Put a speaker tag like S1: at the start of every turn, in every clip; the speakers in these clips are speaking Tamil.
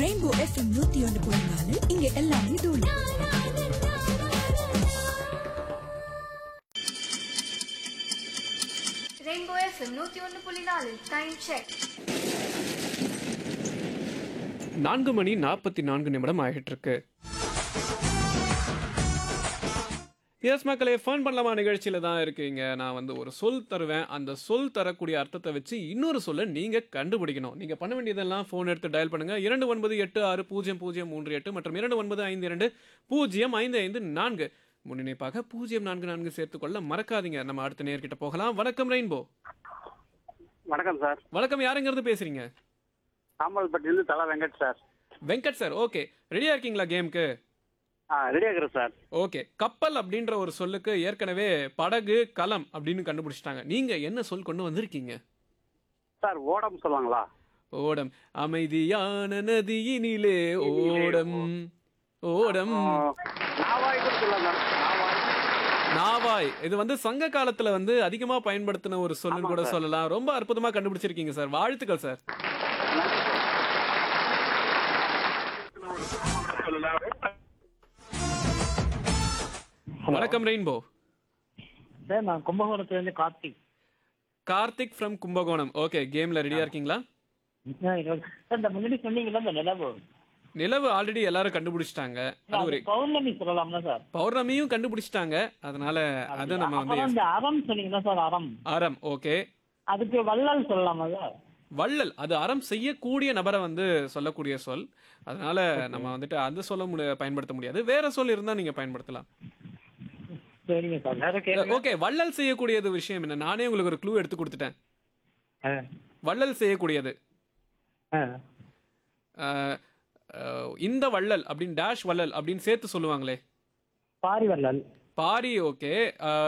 S1: ரெயின்போ எஃப்எம் நூத்தி ஒன்று புள்ளி நாலு இங்க எல்லாமே தூளு
S2: ரெயின்போ எஃப்எம் நூத்தி ஒன்று புள்ளி நாலு டைம் செக்
S3: நான்கு மணி நாற்பத்தி நான்கு நிமிடம் ஆகிட்டு இருக்கு எஸ் மக்களே ஃபன் பண்ணலாமா நிகழ்ச்சியில தான் இருக்கீங்க நான் வந்து ஒரு சொல் தருவேன் அந்த சொல் தரக்கூடிய அர்த்தத்தை வச்சு இன்னொரு சொல்ல நீங்க கண்டுபிடிக்கணும் நீங்க பண்ண வேண்டியதெல்லாம் ஃபோன் எடுத்து டயல் பண்ணுங்க இரண்டு ஒன்பது எட்டு ஆறு பூஜ்ஜியம் பூஜ்ஜியம் மூன்று எட்டு மற்றும் இரண்டு ஒன்பது ஐந்து இரண்டு பூஜ்ஜியம் ஐந்து ஐந்து நான்கு முன்னிணைப்பாக பூஜ்ஜியம் நான்கு நான்கு சேர்த்துக்கொள்ள மறக்காதீங்க நம்ம அடுத்த நேர்கிட்ட போகலாம் வணக்கம் ரெயின்போ
S4: வணக்கம் சார்
S3: வணக்கம் யாருங்கிறது பேசுறீங்க
S4: சாம்பல்பட்டியிலிருந்து தலா Venkat sir
S3: Venkat sir okay ரெடியா இருக்கீங்களா கேமுக்கு
S4: ஆ ரெடி ஆகிறேன் சார்
S3: ஓகே கப்பல் அப்படின்ற ஒரு சொல்லுக்கு ஏற்கனவே படகு களம் அப்படின்னு கண்டுபிடிச்சிட்டாங்க நீங்க என்ன சொல் கொண்டு வந்திருக்கீங்க
S4: சார் ஓடம் சொல்லுவாங்களா
S3: ஓடம் அமைதியான நதியினிலே ஓடம் ஓடம்
S4: ஆ, நாவாய் கூட சொல்லலாம் சார் நாவாய்
S3: நாவாய் இது வந்து சங்க காலத்துல வந்து அதிகமா பயன்படுத்தின ஒரு சொல்லுன்னு
S4: ஆமா
S3: கூட
S4: சார்.
S3: சொல்லலாம் ரொம்ப அற்புதமா கண்டுபிடிச்சிருக்கீங்க சார் வாழ்த்துக்கள் சார்
S4: நன்றி சார்.
S3: வணக்கம் ரெயின்போ
S5: சார் நான் கும்பகோணத்துல இருந்து கார்த்திக்
S3: கார்த்திக் ஃப்ரம் கும்பகோணம் ஓகே கேம்ல ரெடியா இருக்கீங்களா
S5: சார் இந்த முன்னாடி சொன்னீங்கல்ல இந்த நிலவு
S3: நிலவு ஆல்ரெடி எல்லாரும் கண்டுபிடிச்சிட்டாங்க அது ஒரு
S5: அது பௌர்ணமி சொல்லலாம்ல சார்
S3: பௌர்ணமியும் கண்டுபிடிச்சிட்டாங்க அதனால அதை நம்ம வந்து
S5: அப்புறம் இந்த அறம் சொன்னீங்களா சார் அறம்
S3: அறம் ஓகே
S5: அதுக்கு வள்ளல் சொல்லலாமா சார்
S3: வள்ளல் அது அறம் செய்யக்கூடிய நபரை வந்து சொல்லக்கூடிய சொல் அதனால நம்ம வந்துட்டு அந்த சொல்ல முடிய பயன்படுத்த முடியாது வேற சொல் இருந்தா நீங்க பயன்படுத்தலாம்
S5: சரிங்க சார் வேற கேளுங்க
S3: ஓகே வள்ளல் செய்யக்கூடியது விஷயம் என்ன நானே உங்களுக்கு ஒரு க்ளூ எடுத்து கொடுத்துட்டேன்
S5: ஆ,
S3: வள்ளல் செய்யக்கூடியது
S5: ஆ.
S3: அஹ், அஹ், இந்த வள்ளல் அப்படின்னு டேஷ் வள்ளல் அப்படின்னு சேர்த்து சொல்லுவாங்களே
S5: பாரி வள்ளல்
S3: பாரி ஓகே
S5: ஆ.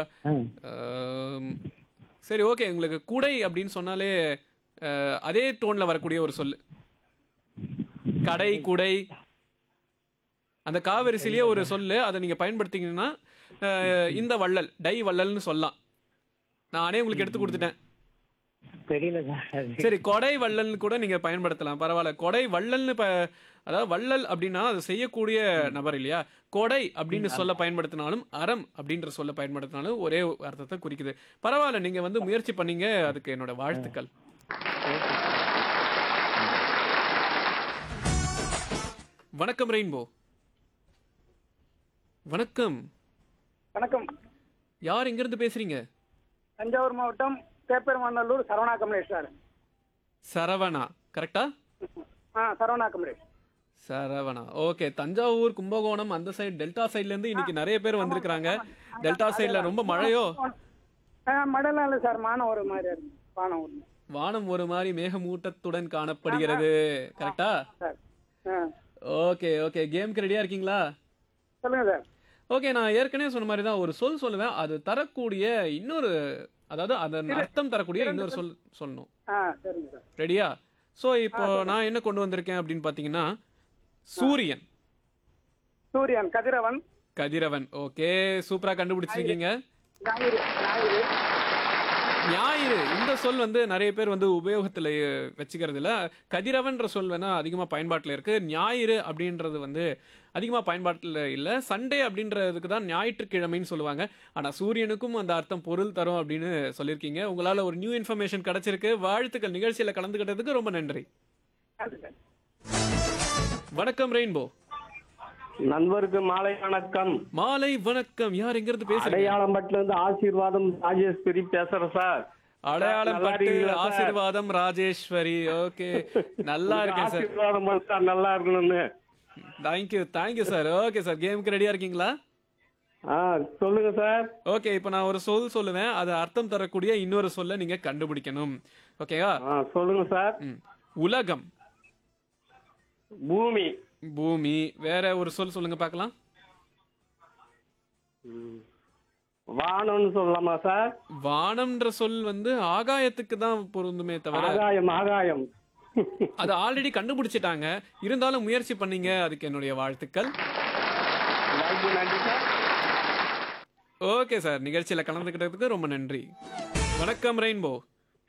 S3: சரி ஓகே உங்களுக்கு குடை அப்படின்னு சொன்னாலே அஹ், அதே டோன்ல வரக்கூடிய ஒரு சொல்லு கடை குடை அந்த காவரிசிலேயே ஒரு சொல்லு அதை நீங்க பயன்படுத்திங்கன்னா அஹ், இந்த வள்ளல் டை வள்ளல்னு சொல்லலாம் நானே உங்களுக்கு எடுத்து கொடுத்துட்டேன்
S5: தெரியல சார்
S3: சரி கொடை வள்ளல்னு கூட நீங்க பயன்படுத்தலாம் பரவாயில்ல கொடை வள்ளல்னு ப அதாவது வள்ளல் அப்படின்னா அது செய்யக்கூடிய நபர் இல்லையா கொடை அப்படின்னு சொல்ல பயன்படுத்தினாலும் அறம் அப்படின்ற சொல்ல பயன்படுத்தினாலும் ஒரே அர்த்தத்தை குறிக்குது பரவாயில்ல நீங்க வந்து முயற்சி பண்ணீங்க அதுக்கு என்னோட வாழ்த்துக்கள் வணக்கம் ரெயின்போ வணக்கம்
S4: வணக்கம்
S3: யார் எங்கிருந்து பேசுறீங்க
S4: தஞ்சாவூர் மாவட்டம் பேப்பெருமநல்லூர் சரவணா கமலேஷ் சார்
S3: சரவணா கரெக்டா
S4: ஆ சரவணா கமலேஷ்
S3: சரவணா ஓகே தஞ்சாவூர் கும்பகோணம் அந்த சைடு டெல்டா சைடுல இருந்து இன்னைக்கு நிறைய பேர் வந்திருக்காங்க டெல்டா சைடுல ரொம்ப மழையோ
S4: ஆ மழைலாம் இல்லை சார் மானம் ஒரு மாதிரி இருக்கு வானம் ஒரு மாதிரி.
S3: வானம் ஒரு மாதிரி மேகமூட்டத்துடன் காணப்படுகிறது கரெக்டா
S4: சார் ஆ
S3: ஓகே ஓகே கேம்க்கு ரெடியா இருக்கீங்களா
S4: சொல்லுங்க சார்
S3: ஓகே நான் ஏற்கனவே சொன்ன மாதிரி தான் ஒரு சொல் சொல்லுவேன் அது தரக்கூடிய இன்னொரு அதாவது அதன் அர்த்தம் தரக்கூடிய இன்னொரு சொல் சொல்லணும்
S4: ஆ சரிங்க சார்
S3: ரெடியா ஸோ இப்போ நான் என்ன கொண்டு வந்திருக்கேன் அப்படின்னு பார்த்தீங்கன்னா சூரியன்
S4: சூரியன் கதிரவன்
S3: கதிரவன் ஓகே சூப்பரா கண்டுபிடிச்சிருக்கீங்க
S4: ஞாயிறு ஞாயிறு
S3: ஞாயிறு இந்த சொல் வந்து நிறைய பேர் வந்து உபயோகத்தில் வச்சுக்கிறது இல்ல கதிரவன்ற சொல் வேணா அதிகமாக பயன்பாட்டில் இருக்கு ஞாயிறு அப்படின்றது வந்து அதிகமாக பயன்பாட்டில் இல்லை சண்டே அப்படின்றதுக்கு தான் ஞாயிற்றுக்கிழமைன்னு சொல்லுவாங்க ஆனால் சூரியனுக்கும் அந்த அர்த்தம் பொருள் தரும் அப்படின்னு சொல்லியிருக்கீங்க உங்களால் ஒரு நியூ இன்ஃபர்மேஷன் கிடைச்சிருக்கு வாழ்த்துக்கள் நிகழ்ச்சியில் கலந்துக்கிட்டதுக்கு ரொம்ப நன்றி
S4: நன்றி சார்
S3: வணக்கம் ரெயின்போ
S6: நண்பருக்கு மாலை வணக்கம்
S3: மாலை வணக்கம் யார் எங்கிருந்து பேசுறீங்க
S6: அடையாளம்பட்டுல இருந்து ஆசீர்வாதம் ராஜேஸ்வரி பேசுறேன் சார்
S3: அடையாளம்
S6: நல்லா
S3: பட்டு
S6: இருக்கீங்களா சார்?
S3: ஆசீர்வாதம் ராஜேஸ்வரி ஓகே நல்லா இருக்கேன் சார்
S6: ஆசீர்வாதம் பண்ணா நல்லா இருக்கணும்னு
S3: thank you thank you sir okay sir கேமுக்கு ரெடியா இருக்கீங்களா
S6: ஆ சொல்லுங்க சார்
S3: ஓகே இப்போ நான் ஒரு சொல் சொல்லுவேன் அது அர்த்தம் தரக்கூடிய இன்னொரு சொல்ல நீங்க கண்டுபிடிக்கணும் ஓகேவா
S6: ஆ சொல்லுங்க சார்
S3: ம். உலகம்
S6: பூமி
S3: பூமி வேற ஒரு சொல் சொல்லுங்க பார்க்கலாம்
S6: வானம்னு சொல்லலாமா சார்
S3: வானம்ன்ற சொல் வந்து ஆகாயத்துக்கு தான் பொருந்துமே தவிர
S6: ஆகாயம் ஆகாயம்
S3: அது ஆல்ரெடி கண்டுபிடிச்சிட்டாங்க இருந்தாலும் முயற்சி பண்ணீங்க அதுக்கு என்னுடைய வாழ்த்துக்கள்
S6: வாய்ப்பு நன்றி சார்
S3: ஓகே சார் நிகழ்ச்சியில கலந்துக்கிட்டதுக்கு ரொம்ப நன்றி வணக்கம் ரெயின்போ